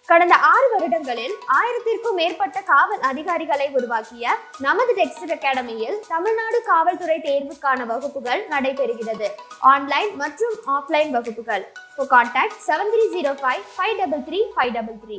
கடந்த ஆறு வருடங்களில் ஆயிரத்திற்கும் மேற்பட்ட காவல் அதிகாரிகளை உருவாக்கிய நமது டெக்ஸ்ட் அகாடமியில் தமிழ்நாடு காவல்துறை தேர்வுக்கான வகுப்புகள் நடைபெறுகிறது ஆன்லைன் மற்றும் ஆஃப்லைன் வகுப்புகள் contact seven three zero five five double three five double three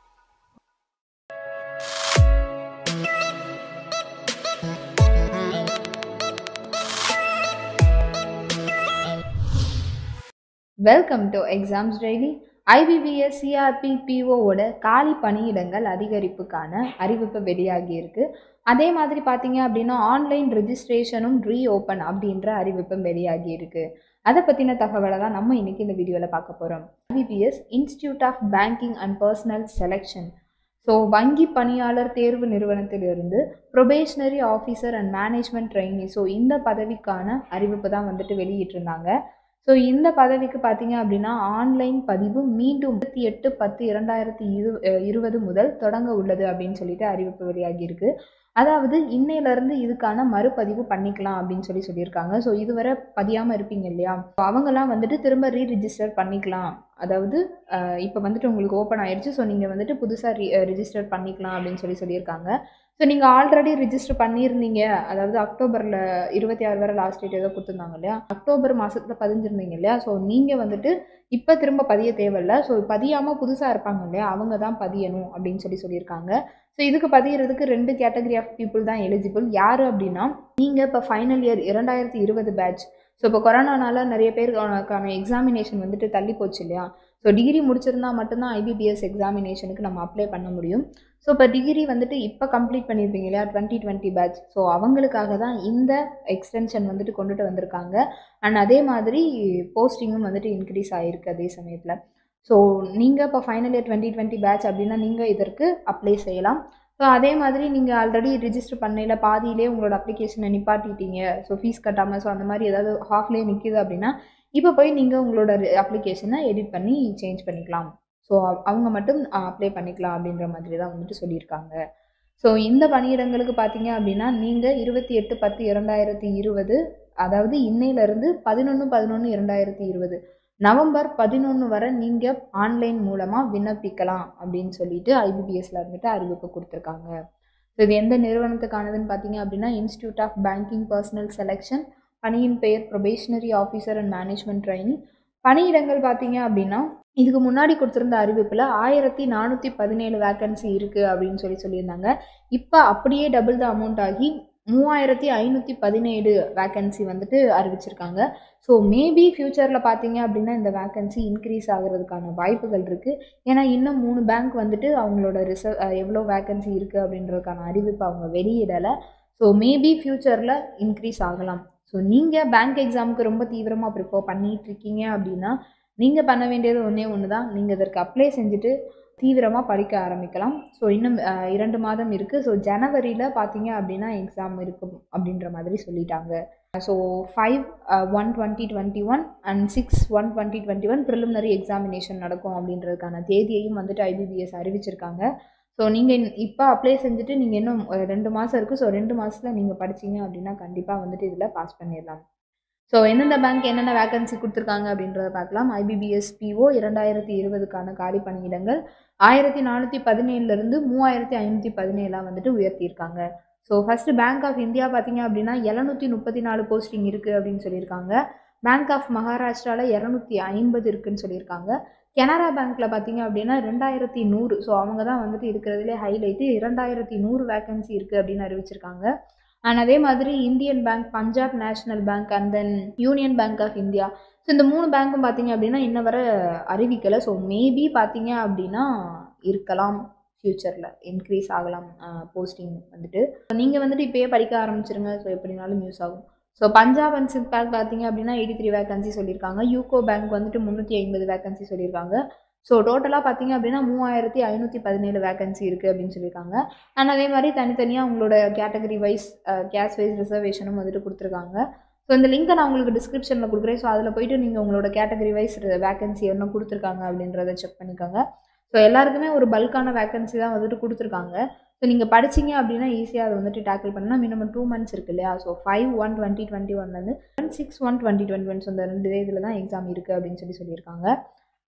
welcome to exams daily IBPS CRP பிஓவோட காலி பணியிடங்கள் அதிகரிப்புக்கான அறிவிப்பு வெளியாகி இருக்கு அதே மாதிரி பார்த்தீங்க அப்படின்னா ஆன்லைன் ரெஜிஸ்ட்ரேஷனும் ரீ ஓப்பன் அப்படின்ற அறிவிப்பும் வெளியாகி இருக்கு அதை பற்றின தகவலை தான் நம்ம இன்னைக்கு இந்த வீடியோவில் பார்க்க போகிறோம் IBPS institute of banking and personnel selection so வங்கி பணியாளர் தேர்வு நிறுவனத்திலிருந்து probationary officer and management trainee so இந்த பதவிக்கான அறிவிப்பு தான் வந்துட்டு வெளியிட்டிருந்தாங்க ஸோ இந்த பதவிக்கு பார்த்தீங்க அப்படின்னா ஆன்லைன் பதிவு மீண்டும் இருபத்தி எட்டு பத்து இரண்டாயிரத்தி இரு அஹ் இருபது முதல் தொடங்க உள்ளது அப்படின்னு சொல்லிட்டு அறிவிப்பு வெளியாகியிருக்கு அதாவது இன்னையிலேருந்து இதுக்கான மறுபதிவு பண்ணிக்கலாம் அப்படின்னு சொல்லி சொல்லியிருக்காங்க ஸோ இதுவரை பதியாமல் இருப்பீங்க இல்லையா So அவங்கெல்லாம் வந்துட்டு திரும்ப ரீ ரிஜிஸ்டர் பண்ணிக்கலாம் அதாவது இப்போ வந்துட்டு உங்களுக்கு ஓப்பன் ஆயிடுச்சு ஸோ நீங்கள் வந்துட்டு புதுசாக ரீ ரிஜிஸ்டர் பண்ணிக்கலாம் அப்படின்னு சொல்லி சொல்லியிருக்காங்க ஸோ நீங்கள் ஆல்ரெடி ரிஜிஸ்டர் பண்ணியிருந்தீங்க அதாவது அக்டோபரில் இருபத்தி ஆறு வரை லாஸ்ட் டேட் ஏதோ கொடுத்துருந்தாங்க இல்லையா அக்டோபர் மாதத்தில் பதிஞ்சிருந்தீங்க இல்லையா ஸோ நீங்கள் வந்துட்டு இப்போ திரும்ப பதிய தேவையில்ல ஸோ பதியாமல் புதுசாக இருப்பாங்க இல்லையா அவங்க தான் பதியணும் அப்படின்னு சொல்லி சொல்லியிருக்காங்க ஸோ இதுக்கு பதியறதுக்கு ரெண்டு கேட்டகரி ஆஃப் பீப்புள் தான் எலிஜிபிள் யார் அப்படின்னா நீங்கள் இப்போ ஃபைனல் இயர் இரண்டாயிரத்தி இருபது பேட்ச் ஸோ இப்போ கொரோனானால நிறைய பேருக்கான எக்ஸாமினேஷன் வந்துட்டு தள்ளி போச்சு இல்லையா ஸோ டிகிரி முடிச்சிருந்தா மட்டும்தான் ஐபிபிஎஸ் எக்ஸாமினேஷனுக்கு நம்ம அப்ளை பண்ண முடியும் ஸோ இப்போ டிகிரி வந்துட்டு இப்போ கம்ப்ளீட் பண்ணியிருப்பீங்க இல்லையா டுவெண்ட்டி டுவெண்ட்டி பேட்ச் ஸோ அவங்களுக்காக தான் இந்த எக்ஸ்டென்ஷன் வந்துட்டு கொண்டுட்டு வந்திருக்காங்க அண்ட் அதே மாதிரி போஸ்டிங்கும் வந்துட்டு இன்க்ரீஸ் ஆகிருக்கு அதே சமயத்தில் ஸோ நீங்கள் இப்போ final year twenty twenty batch அப்படின்னா நீங்கள் இதற்கு அப்ளை செய்யலாம் ஸோ அதே மாதிரி நீங்கள் ஆல்ரெடி ரிஜிஸ்டர் பண்ணையில் பாதியிலே உங்களோட அப்ளிகேஷனை நிப்பாட்டிட்டீங்க ஸோ ஃபீஸ் கட்டாமல் ஸோ அந்த மாதிரி ஏதாவது ஹாஃப்லேயே நிற்கிது அப்படின்னா இப்போ போய் நீங்கள் உங்களோட அப்ளிகேஷனை எடிட் பண்ணி சேஞ்ச் பண்ணிக்கலாம் ஸோ அவங்க மட்டும் அப்ளை பண்ணிக்கலாம் அப்படின்ற மாதிரி தான் வந்துட்டு சொல்லியிருக்காங்க ஸோ இந்த பணியிடங்களுக்கு பார்த்தீங்க அப்படின்னா நீங்கள் இருபத்தி எட்டு பத்து இரண்டாயிரத்தி இருபது அதாவது இன்னையிலேருந்து பதினொன்று பதினொன்று இரண்டாயிரத்தி இருபது நவம்பர் பதினொன்று வரை நீங்கள் ஆன்லைன் மூலமாக விண்ணப்பிக்கலாம் அப்படின்னு சொல்லிட்டு ஐபிபிஎஸ்ல இருந்துட்டு அறிவிப்பு கொடுத்துருக்காங்க ஸோ இது எந்த நிறுவனத்துக்கானதுன்னு பார்த்தீங்க அப்படின்னா institute of banking personnel selection பணியின் பெயர் probationary officer and management training பணியிடங்கள் பார்த்தீங்க அப்படின்னா இதுக்கு முன்னாடி கொடுத்துருந்த அறிவிப்பில் ஆயிரத்தி நானூற்றி பதினேழு வேக்கன்சி இருக்குது அப்படின்னு சொல்லி சொல்லியிருந்தாங்க இப்போ அப்படியே டபுள் த அமௌண்ட் ஆகி மூவாயிரத்தி ஐநூற்றி பதினேழு வேக்கன்சி வந்துட்டு அறிவிச்சிருக்காங்க ஸோ மேபி ஃப்யூச்சரில் பார்த்தீங்க அப்படின்னா இந்த வேக்கன்சி இன்க்ரீஸ் ஆகிறதுக்கான வாய்ப்புகள் இருக்குது ஏன்னா இன்னும் மூணு பேங்க் வந்துட்டு அவங்களோட ரிசர்வ் எவ்வளோ வேக்கன்சி இருக்குது அப்படின்றதுக்கான அறிவிப்பு அவங்க வெளியிடலை ஸோ மேபி ஃப்யூச்சரில் இன்க்ரீஸ் ஆகலாம் ஸோ நீங்கள் பேங்க் எக்ஸாமுக்கு ரொம்ப தீவிரமாக ப்ரிப்பேர் பண்ணிகிட்டு இருக்கீங்க அப்படின்னா நீங்கள் பண்ண வேண்டியது ஒன்றே ஒன்று தான் நீங்கள் இதற்கு அப்ளை செஞ்சுட்டு தீவிரமாக படிக்க ஆரம்பிக்கலாம் ஸோ இன்னும் அஹ், இரண்டு மாதம் இருக்குது ஸோ ஜனவரியில் பார்த்தீங்க அப்படின்னா எக்ஸாம் இருக்கும் அப்படின்ற மாதிரி சொல்லிட்டாங்க so five one twenty twenty one and six one twenty twenty one preliminary examination நடக்கும் அப்படின்றதுக்கான தேதியையும் வந்துட்டு ஐபிபிஎஸ் அறிவிச்சிருக்காங்க ஸோ நீங்கள் இப்போ அப்ளை செஞ்சுட்டு நீங்கள் இன்னும் அஹ், ரெண்டு மாதம் இருக்குது ஸோ ரெண்டு மாதத்தில் நீங்கள் படிச்சீங்க அப்படின்னா கண்டிப்பாக வந்துட்டு இதில் பாஸ் பண்ணிடலாம் ஸோ எந்தெந்த பேங்க் என்னென்ன வேகன்சி கொடுத்துருக்காங்க அப்படின்றத பார்க்கலாம் ஐபிபிஎஸ் பிஓ இரண்டாயிரத்தி இருபதுக்கான காலி பணியிடங்கள் ஆயிரத்தி நானூற்றி பதினேழுலேருந்து மூவாயிரத்தி ஐநூற்றி பதினேழாக வந்துட்டு உயர்த்தியிருக்காங்க so first bank of India பார்த்தீங்க அப்படின்னா எழுநூற்றி முப்பத்தி நாலு போஸ்டிங் இருக்குது அப்படின்னு சொல்லியிருக்காங்க பேங்க் ஆஃப் மகாராஷ்டிராவில் இரநூத்தி ஐம்பது இருக்குன்னு சொல்லியிருக்காங்க கனரா பேங்க்கில் பார்த்தீங்க அப்படின்னா ரெண்டாயிரத்தி நூறு ஸோ அவங்க தான் வந்துட்டு இருக்கிறதுலே ஹைலைட்டு இரண்டாயிரத்தி நூறு வேகன்சி இருக்குது அப்படின்னு அறிவிச்சிருக்காங்க அண்ட் அதே மாதிரி Indian bank Punjab national bank and then union bank of India so இந்த மூணு பேங்க்கும் பார்த்தீங்க அப்படின்னா இன்ன வரை அறிவிக்கலை ஸோ மேபி பார்த்தீங்க அப்படின்னா இருக்கலாம் ஃப்யூச்சரில் இன்க்ரீஸ் ஆகலாம் போஸ்டிங் வந்துட்டு நீங்கள் வந்துட்டு இப்போயே படிக்க ஆரம்பிச்சிருங்க ஸோ எப்படினாலும் யூஸ் ஆகும் so Punjab and Sind bank பார்த்தீங்க அப்படின்னா எயிட்டி த்ரீ வேகன்சி சொல்லியிருக்காங்க யூகோ பேங்க் வந்துட்டு முந்நூற்றி ஐம்பது வேகன்சி சொல்லியிருக்காங்க ஸோ டோட்டலாக பார்த்தீங்க அப்படின்னா மூவாயிரத்தி ஐநூற்றி பதினேழு வேகன்சி இருக்குது அப்படின்னு சொல்லியிருக்காங்க அண்ட் அதே மாதிரி தனித்தனியாக உங்களோட கேட்டகரி வைஸ் கேஸ் வைஸ் ரிசர்வேஷனும் வந்துட்டு கொடுத்துருக்காங்க ஸோ இந்த லிங்க்கை நான் உங்களுக்கு டிஸ்கிரிப்ஷனில் கொடுக்குறேன் ஸோ அதில் போயிட்டு நீங்கள் உங்களோட கேட்டகரி வைஸ் வேகன்சி என்ன கொடுத்துருக்காங்க அப்படின்றத செக் பண்ணிக்கோங்க ஸோ எல்லாருக்குமே ஒரு பல்கான வேகன்சி தான் வந்துட்டு கொடுத்துருக்காங்க ஸோ நீங்கள் படிச்சீங்க அப்படின்னா ஈஸியாக அதை வந்துட்டு டேக்கிள் பண்ணால் மினிமம் டூ மந்த்ஸ் இருக்கு இல்லையா so five one twenty twenty ஒன்லேருந்து one six one twenty twenty one so இந்த ரெண்டு இதில் தான் எக்ஸாம் இருக்குது அப்படின்னு சொல்லி சொல்லியிருக்காங்க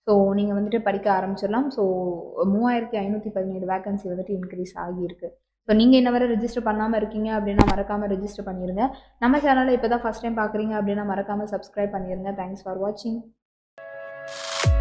ஸோ நீங்கள் வந்துட்டு படிக்க ஆரம்பிச்சிடலாம் ஸோ மூவாயிரத்தி ஐநூற்றி பதினேழு வேகன்சி வந்துட்டு இன்க்ரீஸ் ஆகியிருக்கு ஸோ நீங்கள் இன்ன வரை ரெஜிஸ்டர் பண்ணாமல் இருக்கீங்க அப்படின்னா மறக்காமல் ரெஜிஸ்டர் பண்ணிடுங்க நம்ம சேனலை இப்போ தான் ஃபஸ்ட் டைம் பார்க்குறீங்க அப்படின்னா மறக்காமல் சப்ஸ்கிரைப் பண்ணிடுங்க தேங்க்ஸ் ஃபார் வாட்சிங்